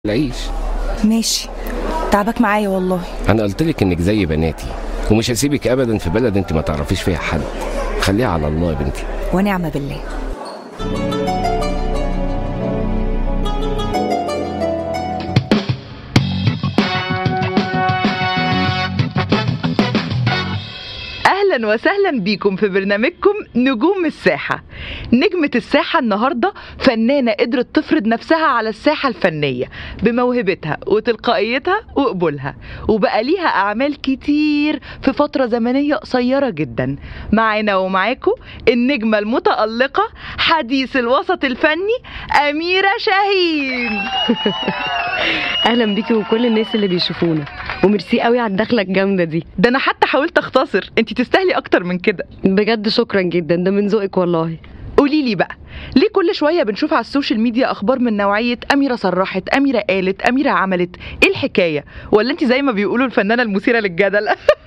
العيش ماشي تعبك معايا والله انا قلت لك انك زي بناتي ومش هسيبك ابدا في بلد انت ما تعرفيش فيها حد خليها على الله يا بنتي ونعم بالله اهلا وسهلا بيكم في برنامجكم نجوم الساحه نجمه الساحه النهارده فنانه قدرت تفرض نفسها على الساحه الفنيه بموهبتها وتلقائيتها وقبولها وبقى ليها اعمال كتير في فتره زمنيه قصيره جدا معانا ومعاكم النجمه المتالقه حديث الوسط الفني اميره شاهين اهلا بيكي وكل الناس اللي بيشوفونا وميرسي قوي على الدخله الجامده دي ده انا حتى حاولت اختصر انت تستاهلي اكتر من كده بجد شكرا جدا ده من ذوقك والله قولي لي بقى ليه كل شويه بنشوف على السوشيال ميديا اخبار من نوعيه اميره صرحت اميره قالت اميره عملت ايه الحكايه ولا انت زي ما بيقولوا الفنانه المثيره للجدل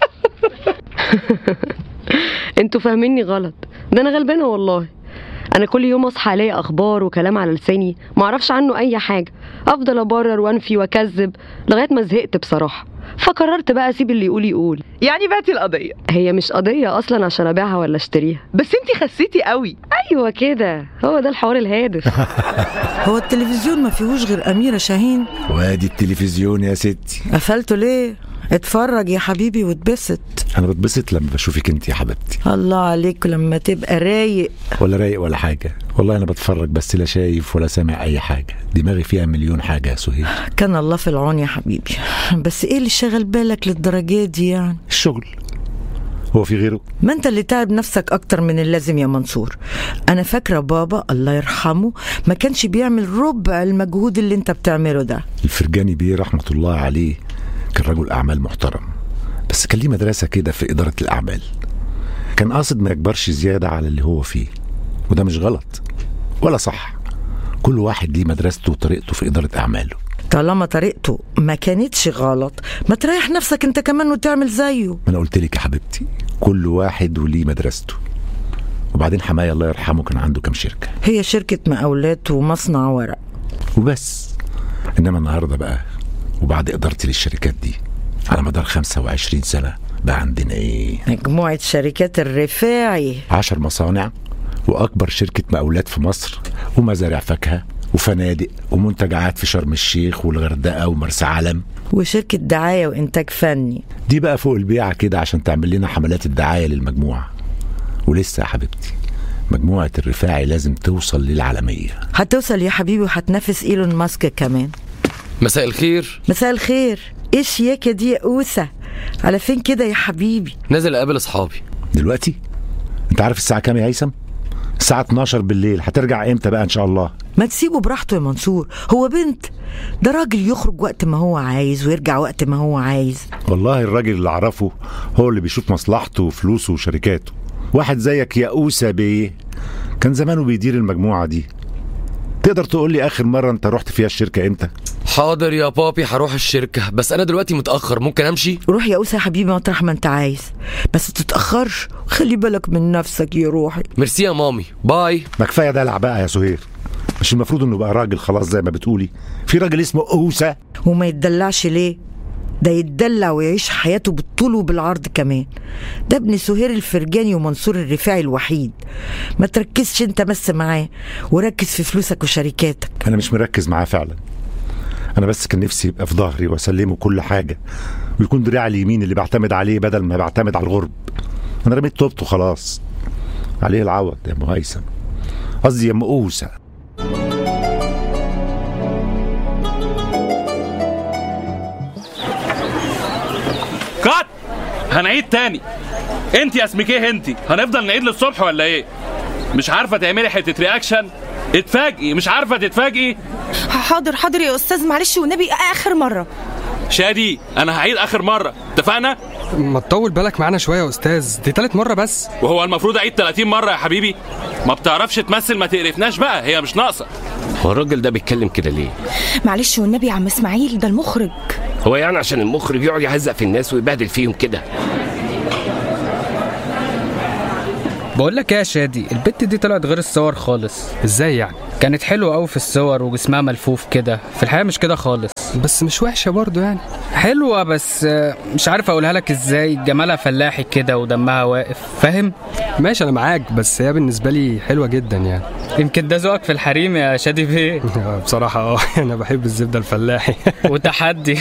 انتوا فاهميني غلط ده انا غلبانه والله انا كل يوم اصحى الاقي اخبار وكلام على لساني معرفش عنه اي حاجه افضل ابرر وانفي واكذب لغايه ما زهقت بصراحه فقررت بقى اسيب اللي يقول يقول يعني بعتي القضيه هي مش قضيه اصلا عشان ابيعها ولا اشتريها بس انت خسيتي قوي ايوه كده هو ده الحوار الهادف هو التلفزيون ما فيهوش غير أميرة شاهين وادي التلفزيون يا ستي قفلته ليه اتفرج يا حبيبي واتبسط انا بتبسط لما بشوفك انت يا حبيبتي الله عليك لما تبقى رايق ولا رايق ولا حاجه والله انا بتفرج بس لا شايف ولا سامع اي حاجه دماغي فيها مليون حاجه يا سهير كان الله في العون يا حبيبي بس ايه اللي شغل بالك للدرجة دي يعني الشغل هو في غيره ما انت اللي تعب نفسك اكتر من اللازم يا منصور انا فاكرة بابا الله يرحمه ما كانش بيعمل ربع المجهود اللي انت بتعمله ده الفرجاني بيه رحمه الله عليه كان رجل اعمال محترم بس كان ليه مدرسه كده في اداره الاعمال كان قاصد ما يكبرش زياده على اللي هو فيه وده مش غلط ولا صح كل واحد ليه مدرسته وطريقته في اداره اعماله طالما طريقته ما كانتش غلط ما تريح نفسك انت كمان وتعمل زيه ما انا قلت لك يا حبيبتي كل واحد وليه مدرسته وبعدين حماية الله يرحمه كان عنده كام شركة هي شركة مقاولات ومصنع ورق وبس إنما النهاردة بقى وبعد إدارتي للشركات دي على مدار 25 سنة بقى عندنا إيه مجموعة شركات الرفاعي عشر مصانع وأكبر شركة مقاولات في مصر ومزارع فاكهة وفنادق ومنتجعات في شرم الشيخ والغردقة ومرسى علم وشركة دعاية وإنتاج فني دي بقى فوق البيعة كده عشان تعمل لنا حملات الدعاية للمجموعة ولسه يا حبيبتي مجموعة الرفاعي لازم توصل للعالمية هتوصل يا حبيبي وهتنافس ايلون ماسك كمان مساء الخير مساء الخير ايه الشياكة دي يا أوسة على فين كده يا حبيبي نازل اقابل اصحابي دلوقتي انت عارف الساعة كام يا هيثم الساعة 12 بالليل هترجع امتى بقى ان شاء الله ما تسيبه براحته يا منصور هو بنت ده راجل يخرج وقت ما هو عايز ويرجع وقت ما هو عايز والله الراجل اللي اعرفه هو اللي بيشوف مصلحته وفلوسه وشركاته واحد زيك يا أوسة بيه كان زمانه بيدير المجموعة دي تقدر تقول لي آخر مرة أنت رحت فيها الشركة إمتى؟ حاضر يا بابي هروح الشركة بس انا دلوقتي متأخر ممكن امشي روح يا أوسة يا حبيبي مطرح ما انت عايز بس تتأخرش خلي بالك من نفسك يا روحي ميرسي يا مامي باي ما كفاية دلع بقى يا سهير مش المفروض إنه بقى راجل خلاص زي ما بتقولي في راجل اسمه أوسة وما يتدلعش ليه ده يتدلع ويعيش حياته بالطول وبالعرض كمان ده ابن سهير الفرجاني ومنصور الرفاعي الوحيد ما تركزش انت بس معاه وركز في فلوسك وشركاتك أنا مش مركز معاه فعلا أنا بس كان نفسي يبقى في ظهري وأسلمه كل حاجة ويكون دراعي اليمين اللي بعتمد عليه بدل ما بعتمد على الغرب أنا رميت توبته خلاص عليه العوض يا أم هيثم قصدي يا أم أوسة كات هنعيد تاني انت يا اسمك ايه انت هنفضل نعيد للصبح ولا ايه مش عارفه تعملي حته رياكشن اتفاجئي مش عارفه تتفاجئي حاضر حاضر يا أستاذ معلش والنبي آخر مرة شادي انا هعيد اخر مره اتفقنا ما تطول بالك معانا شويه يا استاذ دي تالت مره بس وهو المفروض اعيد 30 مره يا حبيبي ما بتعرفش تمثل ما تقرفناش بقى هي مش ناقصه هو الراجل ده بيتكلم كده ليه معلش والنبي يا عم إسماعيل ده المخرج هو يعني عشان المخرج يقعد يهزق في الناس ويبهدل فيهم كده بقول لك ايه يا شادي البت دي طلعت غير الصور خالص ازاي يعني كانت حلوه قوي في الصور وجسمها ملفوف كده في الحقيقه مش كده خالص بس مش وحشه برضو يعني حلوه بس آه، مش عارف اقولها لك ازاي جمالها فلاحي كده ودمها واقف فاهم ماشي انا معاك بس هي بالنسبه لي حلوه جدا يعني يمكن ده ذوقك في الحريم يا شادي بيه بصراحه اه انا بحب الزبده الفلاحي وتحدي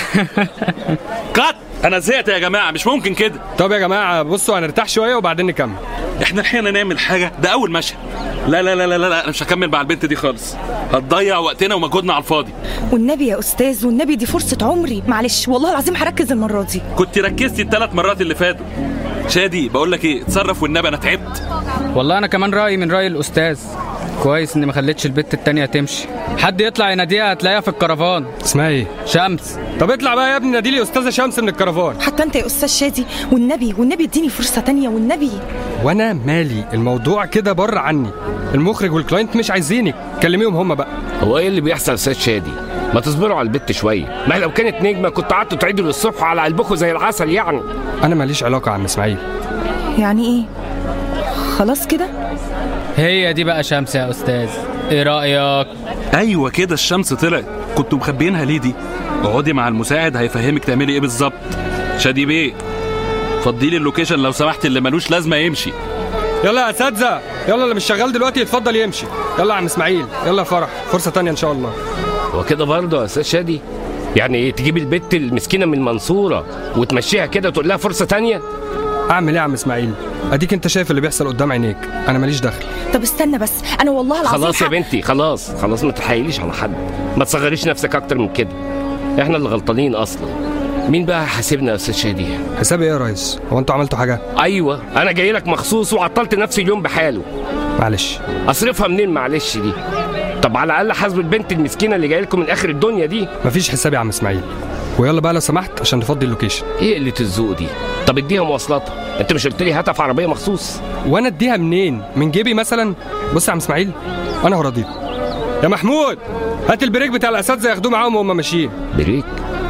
كات انا زهقت يا جماعه مش ممكن كده طب يا جماعه بصوا هنرتاح شويه وبعدين نكمل احنا الحين نعمل حاجه ده اول مشهد لا لا لا لا لا انا مش هكمل مع البنت دي خالص هتضيع وقتنا ومجهودنا على الفاضي والنبي يا استاذ والنبي دي فرصه عمري معلش والله العظيم هركز المره دي كنت ركزتي الثلاث مرات اللي فاتوا شادي بقول لك ايه اتصرف والنبي انا تعبت والله انا كمان رايي من راي الاستاذ كويس اني ما خليتش البت التانية تمشي حد يطلع يناديها هتلاقيها في الكرفان اسمها ايه شمس طب اطلع بقى يا ابني نادي لي استاذه شمس من الكرفان حتى انت يا استاذ شادي والنبي والنبي اديني فرصه تانية والنبي وانا مالي الموضوع كده بره عني المخرج والكلاينت مش عايزينك كلميهم هم بقى هو ايه اللي بيحصل يا استاذ شادي ما تصبروا على البت شويه ما لو كانت نجمه كنت قعدتوا تعيدوا للصبح على قلبكم زي العسل يعني انا ماليش علاقه يا عم اسماعيل يعني ايه خلاص كده هي دي بقى شمس يا استاذ ايه رايك ايوه كده الشمس طلعت كنتوا مخبيينها ليه دي اقعدي مع المساعد هيفهمك تعملي ايه بالظبط شادي بيه فضي لي اللوكيشن لو سمحت اللي ملوش لازمه يمشي يلا يا اساتذه يلا اللي مش شغال دلوقتي يتفضل يمشي يلا يا عم اسماعيل يلا يا فرح فرصه تانية ان شاء الله هو كده برضه يا استاذ شادي يعني ايه تجيب البت المسكينه من المنصوره وتمشيها كده وتقول لها فرصه تانية اعمل ايه يا عم اسماعيل اديك انت شايف اللي بيحصل قدام عينيك انا ماليش دخل طب استنى بس انا والله العظيم خلاص يا ح- بنتي خلاص خلاص ما تحايليش على حد ما تصغريش نفسك اكتر من كده احنا اللي غلطانين اصلا مين بقى حاسبنا يا استاذ شادي حساب ايه يا ريس هو انتوا عملتوا حاجه ايوه انا جاي لك مخصوص وعطلت نفسي اليوم بحاله معلش اصرفها منين معلش دي طب على الاقل حاسب البنت المسكينه اللي جايه لكم من اخر الدنيا دي مفيش حساب يا عم اسماعيل ويلا بقى لو سمحت عشان نفضي اللوكيشن ايه قله الذوق دي طب اديها مواصلاتها انت مش قلت لي هاتها في عربيه مخصوص وانا اديها منين من جيبي مثلا بص يا عم اسماعيل انا هراضيك يا محمود هات البريك بتاع الاساتذه ياخدوه معاهم وهم ماشيين بريك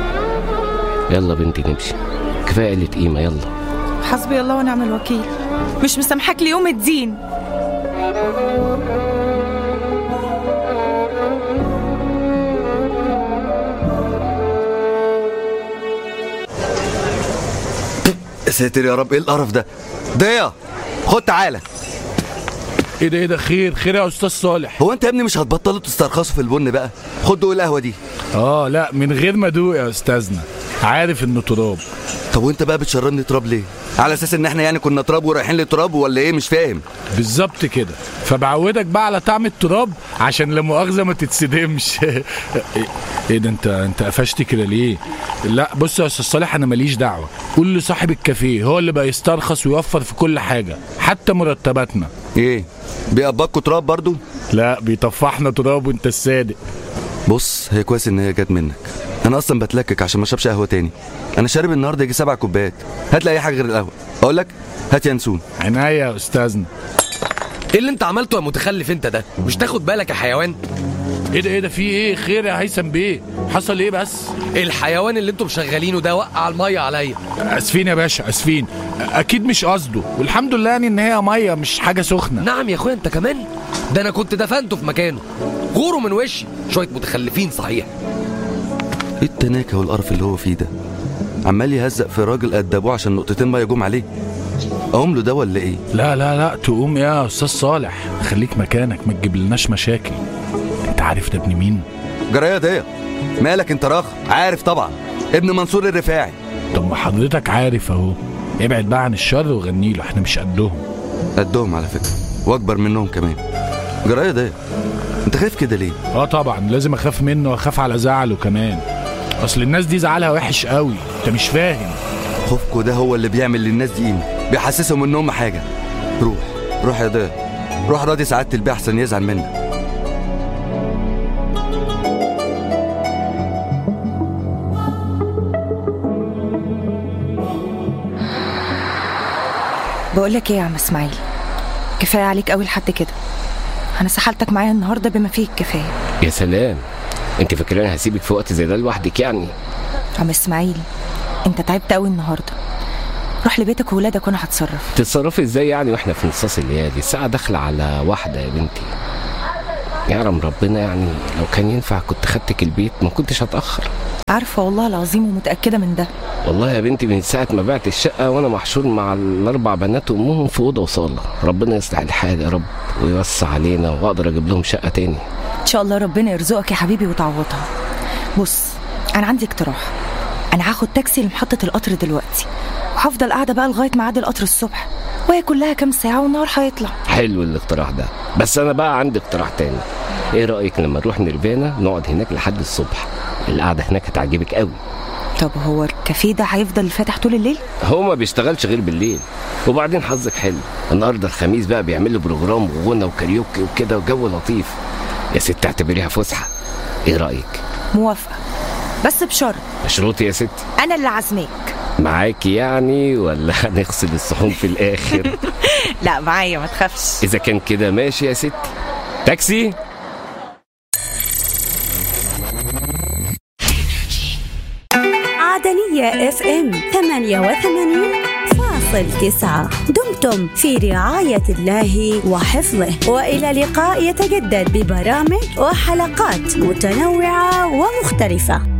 يلا بنتي نمشي كفايه قله قيمه يلا حسبي الله ونعم الوكيل مش مسامحاك ليوم الدين يا ساتر يا رب ايه القرف ده ضيا خد تعالى ايه ده ايه ده خير خير يا استاذ صالح هو انت يا ابني مش هتبطلوا تسترخصوا في البن بقى خد دوق القهوه دي اه لا من غير ما ادوق يا استاذنا عارف انه تراب طب وانت بقى بتشربني تراب ليه على اساس ان احنا يعني كنا تراب ورايحين لتراب ولا ايه مش فاهم بالظبط كده فبعودك بقى على طعم التراب عشان لا مؤاخذه ما تتصدمش ايه ده انت انت قفشت كده ليه لا بص يا استاذ صالح انا ماليش دعوه قول لصاحب الكافيه هو اللي بقى يسترخص ويوفر في كل حاجه حتى مرتباتنا ايه بيقبضكوا تراب برضو لا بيطفحنا تراب وانت الصادق بص هي كويس ان هي جت منك انا اصلا بتلكك عشان ما اشربش قهوه تاني انا شارب النهارده يجي سبع كوبايات هات لي اي حاجه غير القهوه اقول لك هات ينسون عناية يا استاذنا ايه اللي انت عملته يا متخلف انت ده مش تاخد بالك يا حيوان ايه ده ايه ده في ايه خير يا هيثم بيه حصل ايه بس الحيوان اللي انتم مشغلينه ده وقع الميه عليا اسفين يا باشا اسفين اكيد مش قصده والحمد لله يعني ان هي ميه مش حاجه سخنه نعم يا اخويا انت كمان ده انا كنت دفنته في مكانه غوروا من وشي شويه متخلفين صحيح ايه التناكه والقرف اللي هو فيه ده عمال يهزق في راجل قد ابوه عشان نقطتين ميه جم عليه اقوم له ده ولا ايه لا لا لا تقوم إيه يا استاذ صالح خليك مكانك ما تجيبلناش مشاكل انت عارف ده ابن مين جرايه ضيا مالك انت راخ عارف طبعا ابن منصور الرفاعي طب ما حضرتك عارف اهو ابعد بقى عن الشر وغني له احنا مش قدهم قدهم على فكره واكبر منهم كمان جرايه ضيا انت خايف كده ليه اه طبعا لازم اخاف منه واخاف على زعله كمان اصل الناس دي زعلها وحش قوي انت مش فاهم خوفكوا ده هو اللي بيعمل للناس دي قيمه بيحسسهم انهم حاجه روح روح يا ضيا روح راضي سعاده البيه احسن يزعل منك بقول لك ايه يا عم اسماعيل كفايه عليك قوي لحد كده انا سحلتك معايا النهارده بما فيه الكفايه يا سلام انت فاكراني هسيبك في وقت زي ده لوحدك يعني عم اسماعيل انت تعبت قوي النهارده روح لبيتك وولادك وانا هتصرف تتصرفي ازاي يعني واحنا في نصاص الليالي الساعة داخلة على واحدة يا بنتي يعلم ربنا يعني لو كان ينفع كنت خدتك البيت ما كنتش هتأخر عارفه والله العظيم ومتاكده من ده والله يا بنتي من ساعة ما بعت الشقة وأنا محشور مع الأربع بنات وأمهم في أوضة وصالة ربنا يصلح الحال يا رب ويوسع علينا وأقدر أجيب لهم شقة تاني ان شاء الله ربنا يرزقك يا حبيبي وتعوضها بص انا عندي اقتراح انا هاخد تاكسي لمحطه القطر دلوقتي وهفضل قاعده بقى لغايه ميعاد القطر الصبح وهي كلها كام ساعه والنهار هيطلع حلو الاقتراح ده بس أنا بقى عندي اقتراح تاني إيه رأيك لما نروح نيرفانا نقعد هناك لحد الصبح القعدة هناك هتعجبك قوي طب هو الكافيه ده هيفضل فاتح طول الليل هو ما بيشتغلش غير بالليل وبعدين حظك حلو النهارده الخميس بقى بيعملوا بروجرام وغنى وكاريوكي وكده وجو لطيف يا ست اعتبريها فسحه ايه رايك موافقه بس بشرط مشروطي يا ست انا اللي عازماك معاكي يعني ولا هنغسل الصحون في الاخر لا معايا ما تخافش اذا كان كده ماشي يا ست تاكسي عدنية اف ام 88.9 دمتم في رعاية الله وحفظه وإلى لقاء يتجدد ببرامج وحلقات متنوعة ومختلفة